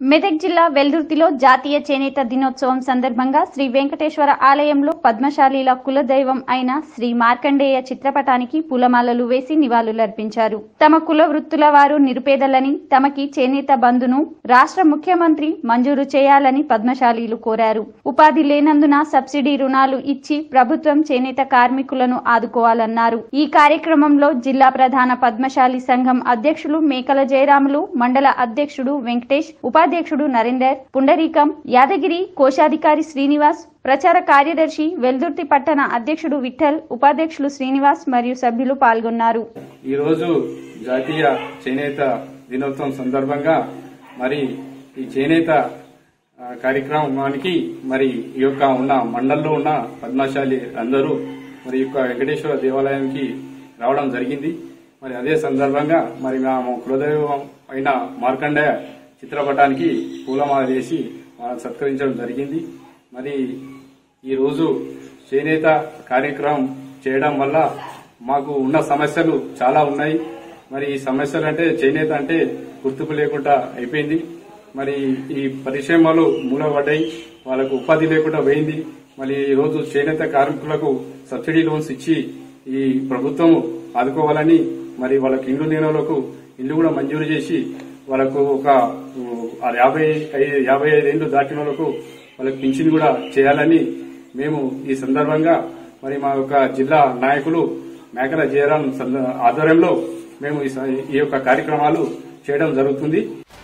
మెదక్ జిల్లా వెల్దుర్తిలో జాతీయ చేనేత దినోత్సవం సందర్భంగా శ్రీ వెంకటేశ్వర ఆలయంలో పద్మశాలీల కులదైవం అయిన శ్రీ మార్కండేయ చిత్రపటానికి పూలమాలలు వేసి నివాళులర్పించారు తమ కుల వృత్తుల వారు నిరుపేదలని తమకి చేనేత బంధును రాష్ట్ర ముఖ్యమంత్రి మంజూరు చేయాలని పద్మశాలీలు కోరారు ఉపాధి లేనందున సబ్సిడీ రుణాలు ఇచ్చి ప్రభుత్వం చేనేత కార్మికులను ఆదుకోవాలన్నారు ఈ కార్యక్రమంలో జిల్లా ప్రధాన పద్మశాలి సంఘం అధ్యక్షులు మేకల జయరాములు మండల అధ్యక్షుడు వెంకటేష్ ఉపాధ్యక్షుడు నరేందర్ పుండరీకం యాదగిరి కోశాధికారి శ్రీనివాస్ ప్రచార కార్యదర్శి వెల్దుర్తి పట్టణ అధ్యక్షుడు విఠల్ ఉపాధ్యక్షులు శ్రీనివాస్ మరియు సభ్యులు పాల్గొన్నారు ఈరోజు జాతీయ చేనేత దినోత్సవం సందర్భంగా మరి ఈ చేనేత ఆ, కార్యక్రమానికి మరి ఈ యొక్క ఉన్న మండల్లో ఉన్న పద్మశాలి అందరూ మరి ఈ యొక్క వెంకటేశ్వర దేవాలయానికి రావడం జరిగింది మరి అదే సందర్భంగా మరి మేము కులదైవం అయిన మార్కండేయ చిత్రపటానికి పూలమాల వేసి వాళ్ళని సత్కరించడం జరిగింది మరి ఈ రోజు చేనేత కార్యక్రమం చేయడం వల్ల మాకు ఉన్న సమస్యలు చాలా ఉన్నాయి మరి ఈ సమస్యలు అంటే చేనేత అంటే గుర్తింపు లేకుండా అయిపోయింది మరి ఈ పరిశ్రమలు మూలపడ్డాయి వాళ్ళకు ఉపాధి లేకుండా పోయింది మరి ఈ రోజు చేనేత కార్మికులకు సబ్సిడీ లోన్స్ ఇచ్చి ఈ ప్రభుత్వం ఆదుకోవాలని మరి వాళ్ళకి ఇండ్లు లేని వాళ్ళకు ఇల్లు కూడా మంజూరు చేసి వాళ్ళకు ఒక ఉ, ఆ యాభై ఐ- యాభై ఐదేళ్లు దాటిన వాళ్ళకు వాళ్ళకి పింఛన్ కూడా చేయాలని మేము ఈ సందర్భంగా మరి మా యొక్క జిల్లా నాయకులు మేకల జయరాం సంద- ఆధ్వర్యంలో మేము ఈ స- ఈ యొక్క కార్యక్రమాలు చేయడం జరుగుతుంది